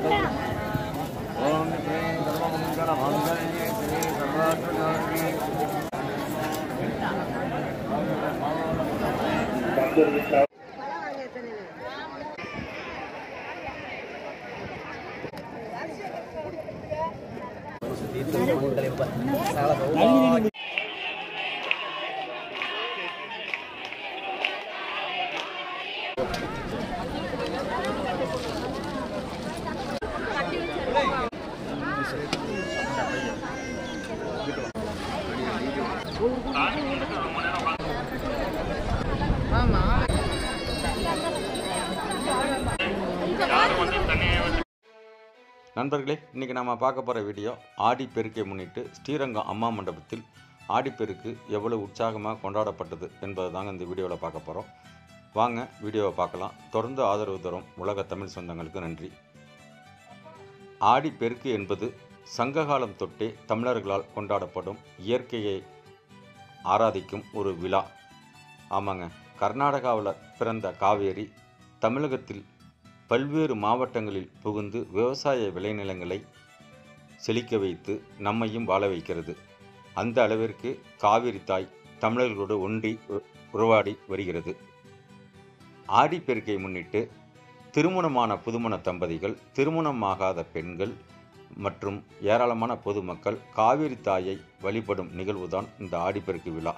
ஓம் ஸ்ரீ சர்வமங்கல மங்கல்யே ஸ்ரீ சர்வாத்மகாரிணி நண்பர்களே இன்றைக்கி நம்ம பார்க்க போகிற வீடியோ ஆடிப்பெருக்கை முன்னிட்டு ஸ்ரீரங்கம் அம்மா மண்டபத்தில் ஆடிப்பெருக்கு எவ்வளவு உற்சாகமாக கொண்டாடப்பட்டது என்பதை தாங்க இந்த வீடியோவில் பார்க்க போகிறோம் வாங்க வீடியோவை பார்க்கலாம் தொடர்ந்து ஆதரவு தரும் உலக தமிழ் சொந்தங்களுக்கு நன்றி ஆடிப்பெருக்கு என்பது சங்ககாலம் தொட்டே தமிழர்களால் கொண்டாடப்படும் இயற்கையை ஆராதிக்கும் ஒரு விழா ஆமாங்க கர்நாடகாவில் பிறந்த காவேரி தமிழகத்தில் பல்வேறு மாவட்டங்களில் புகுந்து விவசாய விளைநிலங்களை செழிக்க வைத்து நம்மையும் வாழ வைக்கிறது அந்த அளவிற்கு காவிரி தாய் தமிழர்களோடு ஒன்றி உ- உறவாடி வருகிறது ஆடிப்பெருக்கை முன்னிட்டு திருமணமான புதுமண தம்பதிகள் திருமணமாகாத பெண்கள் மற்றும் ஏராளமான பொதுமக்கள் காவிரி தாயை வழிபடும் நிகழ்வுதான் இந்த ஆடிப்பெருக்கு விழா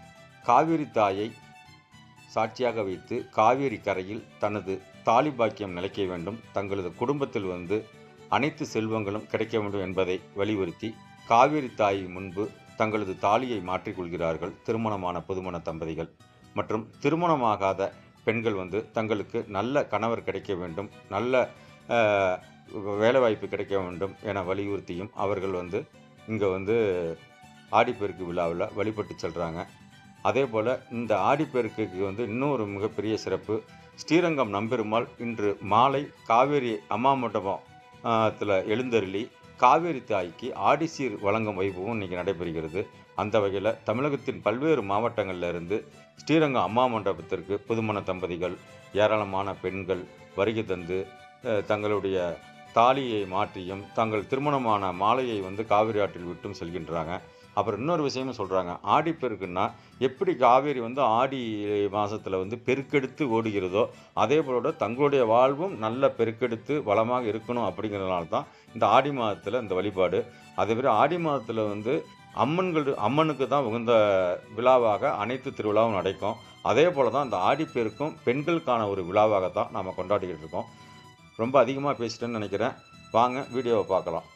காவிரி தாயை சாட்சியாக வைத்து காவேரி கரையில் தனது தாலி பாக்கியம் நிலைக்க வேண்டும் தங்களது குடும்பத்தில் வந்து அனைத்து செல்வங்களும் கிடைக்க வேண்டும் என்பதை வலியுறுத்தி காவேரி தாய் முன்பு தங்களது தாலியை மாற்றிக்கொள்கிறார்கள் திருமணமான புதுமண தம்பதிகள் மற்றும் திருமணமாகாத பெண்கள் வந்து தங்களுக்கு நல்ல கணவர் கிடைக்க வேண்டும் நல்ல அஹ், வேலைவாய்ப்பு கிடைக்க வேண்டும் என வலியுறுத்தியும் அவர்கள் வந்து இங்கே வந்து ஆடிப்பெருக்கு விழாவில் வழிபட்டு செல்கிறாங்க அதே போல் இந்த ஆடிப்பெருக்குக்கு வந்து இன்னொரு மிகப்பெரிய சிறப்பு ஸ்ரீரங்கம் நம்பெருமாள் இன்று மாலை காவேரி அம்மா மண்டபத்தில் எழுந்தருளி காவேரி தாய்க்கு ஆடிசீர் வழங்கும் வைபவம் இன்றைக்கி நடைபெறுகிறது அந்த வகையில் தமிழகத்தின் பல்வேறு மாவட்டங்களில் இருந்து ஸ்ரீரங்கம் அம்மா மண்டபத்திற்கு புதுமண தம்பதிகள் ஏராளமான பெண்கள் வருகை தந்து அஹ், தங்களுடைய தாலியை மாற்றியும் தங்கள் திருமணமான மாலையை வந்து காவிரி ஆற்றில் விட்டும் செல்கின்றாங்க அப்புறம் இன்னொரு விஷயமும் சொல்கிறாங்க ஆடிப்பெருக்குன்னா எப்படி காவேரி வந்து ஆடி மாதத்தில் வந்து பெருக்கெடுத்து ஓடுகிறதோ அதே போலோட தங்களுடைய வாழ்வும் நல்ல பெருக்கெடுத்து வளமாக இருக்கணும் அப்படிங்கிறதுனால தான் இந்த ஆடி மாதத்தில் இந்த வழிபாடு அதே மாதிரி ஆடி மாதத்தில் வந்து அம்மன்கள் அம்மனுக்கு தான் உகந்த விழாவாக அனைத்து திருவிழாவும் நடக்கும் அதே போல் தான் இந்த ஆடிப்பெருக்கும் பெண்களுக்கான ஒரு விழாவாக தான் நாம் கொண்டாடிக்கிட்டு இருக்கோம் ரொம்ப அதிகமாக பேசிட்டேன்னு நினைக்கிறேன் வாங்க வீடியோவை பார்க்கலாம்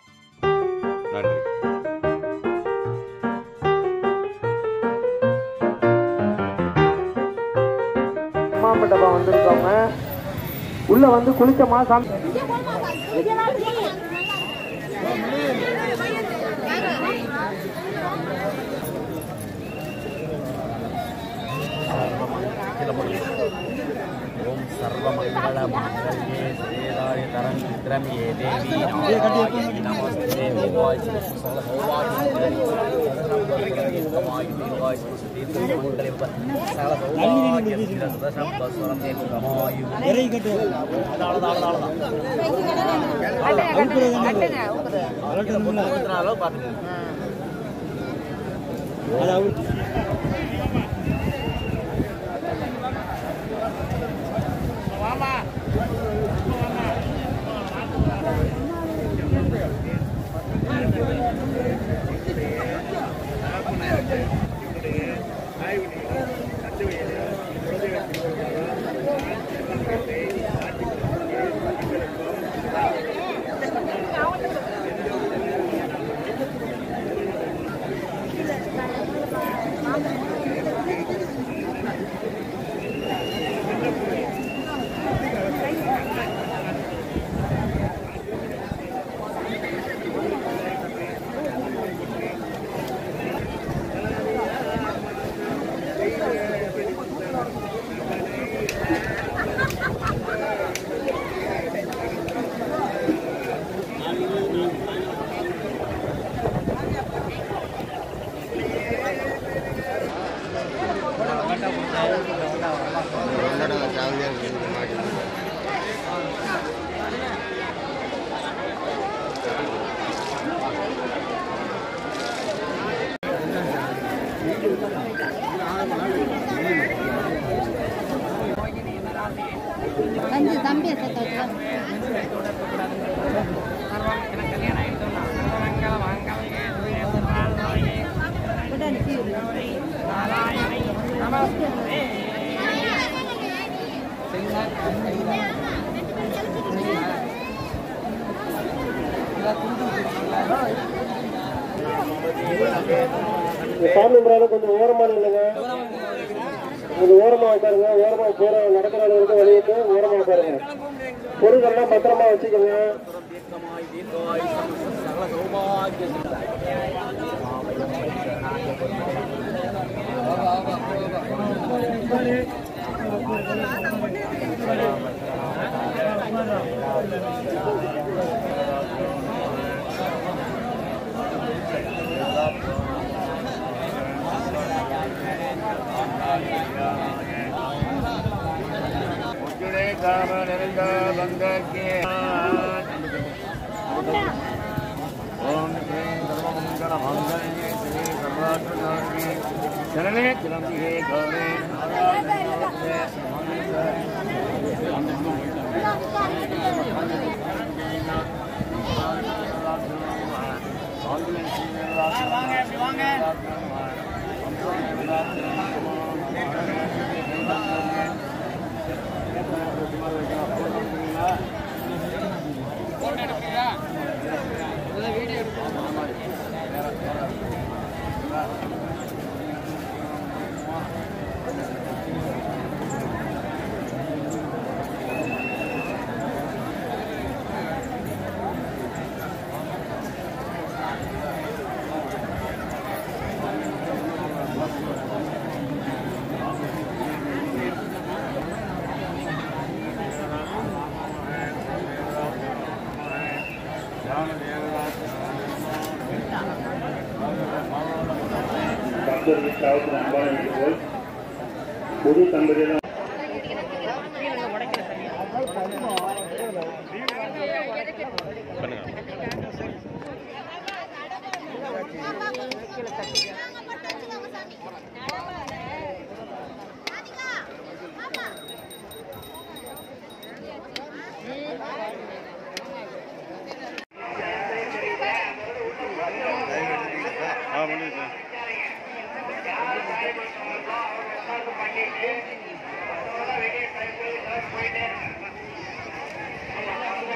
நன்றி அம்மா மண்டபம் வந்திருக்கவங்க உள்ள வந்து குளிச்சமா சாமி ஓம் சர்வமங்கள மங்களே ஸ்ரீராய தரங்கிரமியே தேவி நாராயணி நமஸ்தே ஓவாய் சகல ஓவாய் ஓவாய் ஓவாய் மங்களே சகல ஓவாய் சதசம் பஸ்வரம் தேவி ரமாயு அளவு பாத்துக்கோங்க மாமா இந்த சாமி முறையில கொஞ்சம் ஓரமா நில்லுங்க கொஞ்சம் ஓரமா உட்காருங்க ஓரமா போற நடக்கிறவங்களுக்கு வெளியிட்டு ஓரமா உட்காருங்க பொருள்கள்லாம் பத்திரமா வச்சுக்கோங்க சகல சௌபாகிய உச்சிரே காம நிறைந்த பந்தக்கே ஓம் ஸ்ரீ சர்வமங்கல மங்களே ஸ்ரீ சர்வாத்மநாதே சரணே கிளம்பியே கௌரே பக்தர்களுக்காக அன்பான வேண்டுகோள் புது தம்பதியிடம் ஆ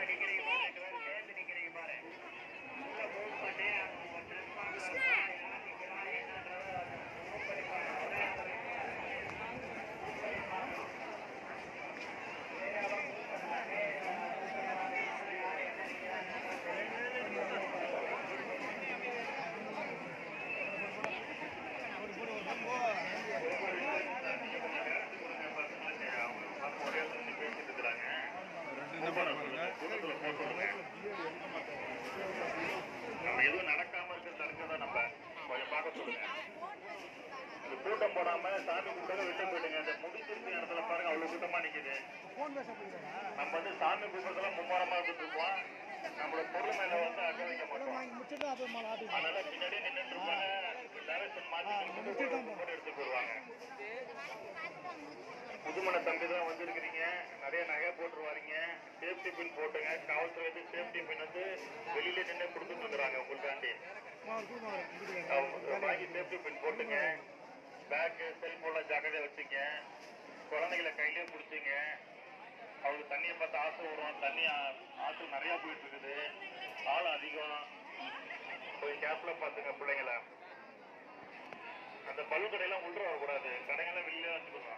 நிக்கிறீங்க பாரு ரெண்டு பேரும் சேர்ந்து நிக்கிறீங்க பாரு உள்ள மூவ் பண்ணி அவங்க ட்ரெஸ் வாங்குறாங்க யார் நிக்கிறாங்க என்னன்றத மூவ் பண்ணி பாருங்க நம்ம எதுவும் நடக்காம இருக்க தடுக்கதான் நம்ம கொஞ்சம் பார்க்க சொல்லுங்க இந்த கூட்டம் போடாம சாமி கூட்டம் விட்டு போயிடுங்க இந்த முடிச்சிருக்க இடத்துல பாருங்க அவ்வளவு கூட்டமா நிக்குது நம்ம வந்து சாமி கூட்டத்துல மும்முரமா இருந்துட்டு இருக்கோம் நம்மளோட பொருள் மேல வந்து அக்க வைக்க மாட்டோம் அதனால பின்னாடி நின்றுட்டு இருப்பாங்க டைரக்ஷன் மாத்தி போட்டு எடுத்துட்டு போயிருவாங்க புதுமண தம்பி தான் வந்திருக்கிறீங்க நிறைய நகை போட்டு வரீங்க சேஃப்டி பின் போட்டுங்க காவல்துறை வந்து சேஃப்டி பின் வந்து வெளியில நின்று கொடுத்துட்டு இருக்கிறாங்க உங்களுக்காண்டி அவங்க வாங்கி சேஃப்டி பின் போட்டுங்க பேக்கு செல்போன்லாம் ஜாக்கிரதையா வச்சுங்க குழந்தைகளை கையிலே பிடிச்சிங்க அவங்களுக்கு தண்ணியை பார்த்து ஆசை வரும் தண்ணி ஆ- ஆற்று நிறைய போயிட்டு இருக்குது ஆள் அதிகம் கொஞ்சம் கேப்ல பார்த்துங்க பிள்ளைங்கள அந்த பல்லு கடையெல்லாம் உள்ள வரக்கூடாது கடைங்கெல்லாம் வெளியில வச்சுக்கணும்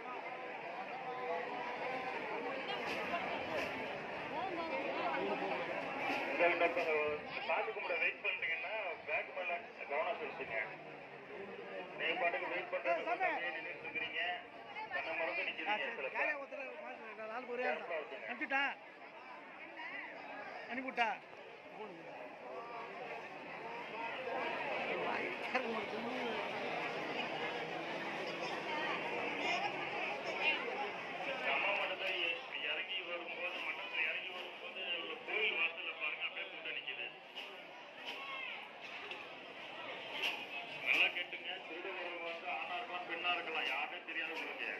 இந்த பக்கம் சாமி கும்பிட வெயிட் பண்றீங்கன்னா பேக் மேல கவனம் செலுத்துங்க நீங்க பாட்டுக்கு வெயிட் பண்றது நின்றுட்டு இருக்கிறீங்க தன்னை மறந்து நிக்கிறீங்க சில பேர் கேர்ஃபுல்லா இருக்குங்க அனுப்பிட்டா அனுப்பிவிட்டா அம்மா மண்டபத்தை இறங்கி வரும்போது மண்டபத்தில் இறங்கி வரும்போது ஒரு கோயில் வாசல்ல பாருங்க அப்படியே கூட்டம் நிக்குது நல்லா கேட்டுங்க திருடுபவர்கள் வந்து ஆணா இருக்கலாம் பெண்ணா இருக்கலாம் யாருமே தெரியாது உங்களுக்கு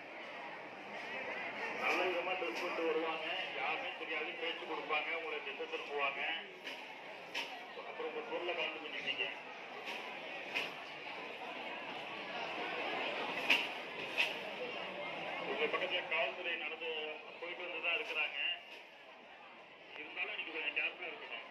நல்ல விதமா ட்ரெஸ் கொண்டு வருவாங்க யாருமே தெரியாது பேச்சு கொடுப்பாங்க உங்களை திசை திருப்புவாங்க அப்புறம் உங்க பொருளை கலந்து பண்ணிட்டீங்க உங்க பக்கத்துல காவல்துறை நடந்து போயிட்டு வந்து தான் இருக்கிறாங்க இருந்தாலும் இன்னைக்கு கொஞ்சம் கேர்ஃபுல்லா இருக்கணும்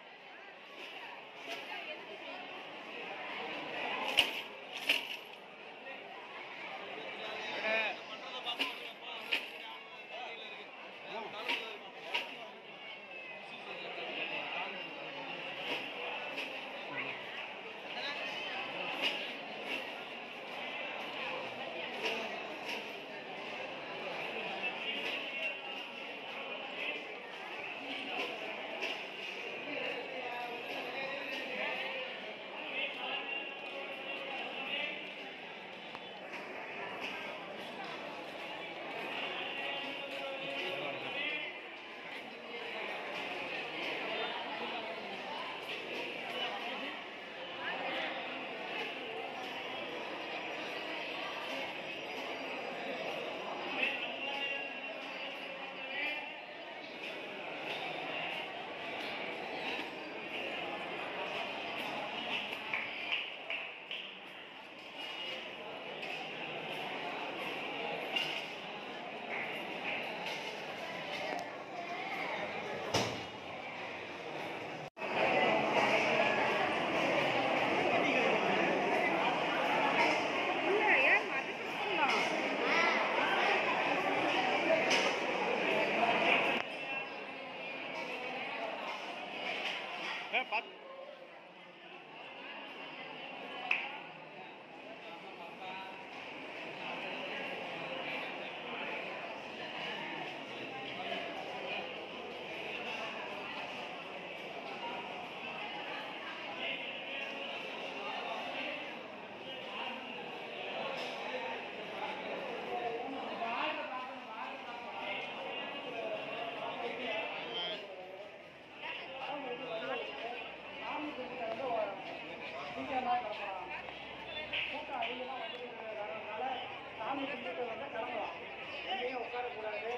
கூட்டம் அதிகமாக வந்துருக்கிறதுனால சாமி கும்பிட்டு வந்து கிளம்பலாம் எங்கேயும் உட்காரக்கூடாது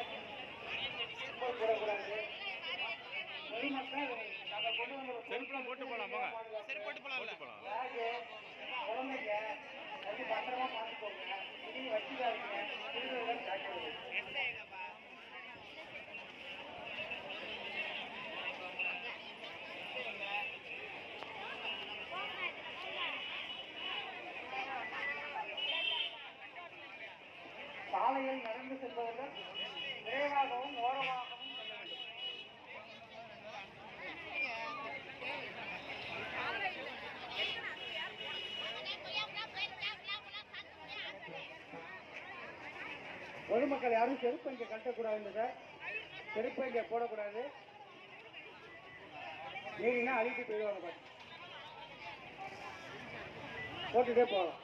ரொம்ப போடக்கூடாது பொதுமக்கள் நம்ம கொண்டு வந்து செருப்புலாம் போட்டு போகலாம் போங்க செருப்பு போட்டு போகலாம் பேகு குழந்தைங்க அது பத்திரமா பார்த்துக்கோங்க இதையும் வச்சுக்காதீங்க திருடுறதுலாம் ஜாக்கிரதை சாலையில் நடந்து செல்பவர்கள் விரைவாகவும் ஓரமாகவும் செல்ல வேண்டும் பொதுமக்கள் யாரும் செருப்பு இங்கே கட்டக்கூடாதுங்க சார் செருப்பு இங்கே போடக்கூடாது நீங்கன்னா அழித்து போயிடுவாங்க பாரு போட்டுட்டே போகலாம்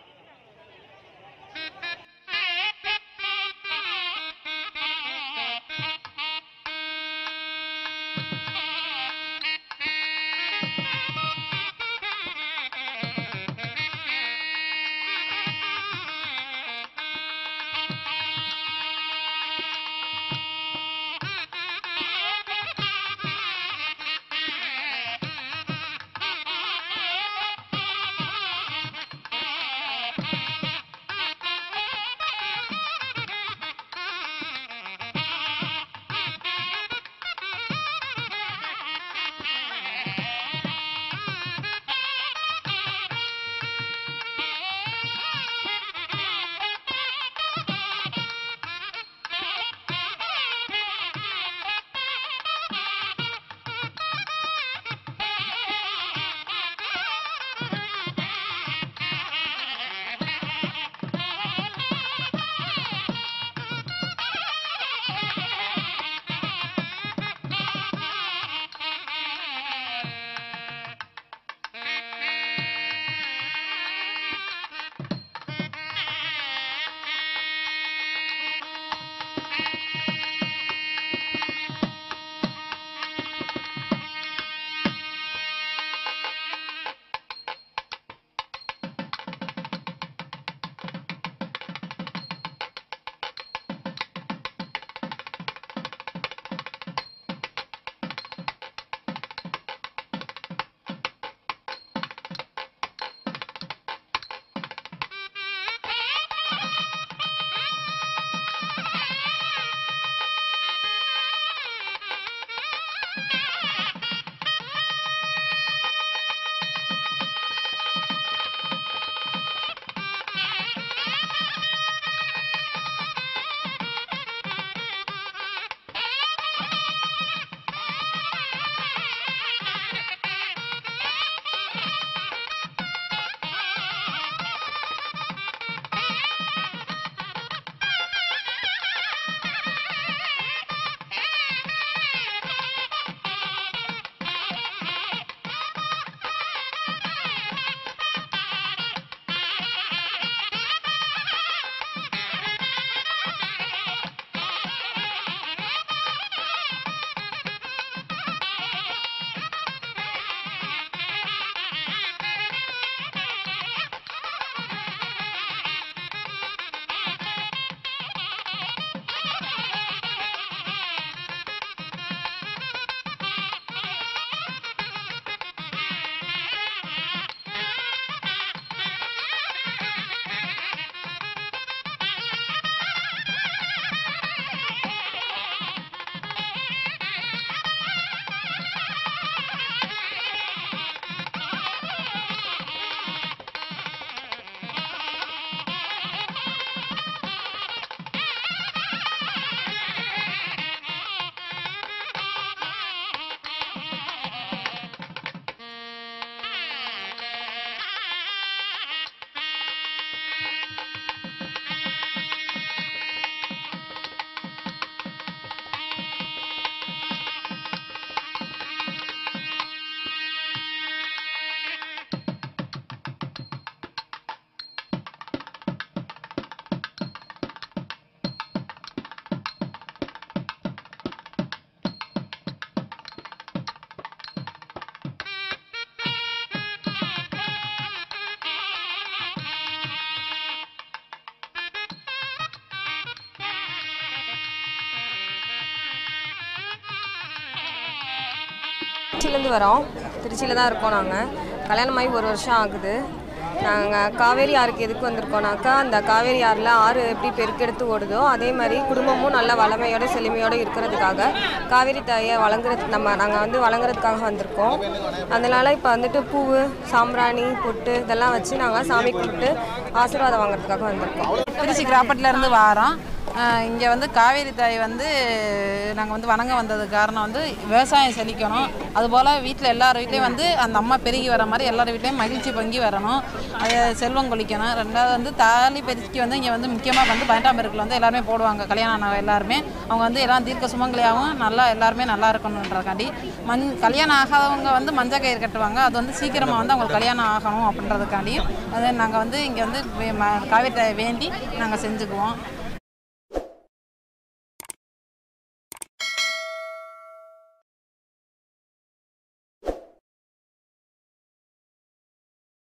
திருச்சியிலேருந்து வரோம் திருச்சியில் தான் இருக்கோம் நாங்கள் கல்யாணமாகி ஒரு வருஷம் ஆகுது நாங்கள் காவேரி ஆறுக்கு எதுக்கு வந்திருக்கோம்னாக்கா அந்த காவேரி ஆறில் ஆறு எப்படி பெருக்கெடுத்து ஓடுதோ அதே மாதிரி குடும்பமும் நல்ல வளமையோட செழுமையோடு இருக்கிறதுக்காக காவேரி தாயை வழங்குறது நம்ம நாங்கள் வந்து வழங்குறதுக்காக வந்திருக்கோம் அதனால் இப்போ வந்துட்டு பூவு சாம்பிராணி பொட்டு இதெல்லாம் வச்சு நாங்கள் சாமி கும்பிட்டு ஆசீர்வாதம் வாங்குறதுக்காக வந்திருக்கோம் திருச்சி கிராப்பட்டில் இருந்து வாரோம் இங்கே வந்து காவேரி தாய் வந்து நாங்கள் வந்து வணங்க வந்தது காரணம் வந்து விவசாயம் செழிக்கணும் அதுபோல் வீட்டில் எல்லார் வீட்லேயும் வந்து அந்த அம்மா பெருகி வர மாதிரி எல்லார் வீட்லேயும் மகிழ்ச்சி பொங்கி வரணும் அது செல்வம் கொளிக்கணும் ரெண்டாவது வந்து தாலி பெருக்கி வந்து இங்கே வந்து முக்கியமாக வந்து பன்னெண்டாம் வந்து எல்லாருமே போடுவாங்க கல்யாணம் ஆன எல்லாருமே அவங்க வந்து எல்லாம் தீர்க்க சுமங்கலியாகவும் நல்லா எல்லாருமே நல்லா இருக்கணுன்றதுக்காண்டி மண் கல்யாணம் ஆகாதவங்க வந்து மஞ்சள் கயிறு கட்டுவாங்க அது வந்து சீக்கிரமாக வந்து அவங்களுக்கு கல்யாணம் ஆகணும் அப்படின்றதுக்காண்டியும் அது நாங்கள் வந்து இங்கே வந்து வே- ம- காவேரி தாயை வேண்டி நாங்கள் செஞ்சுக்குவோம்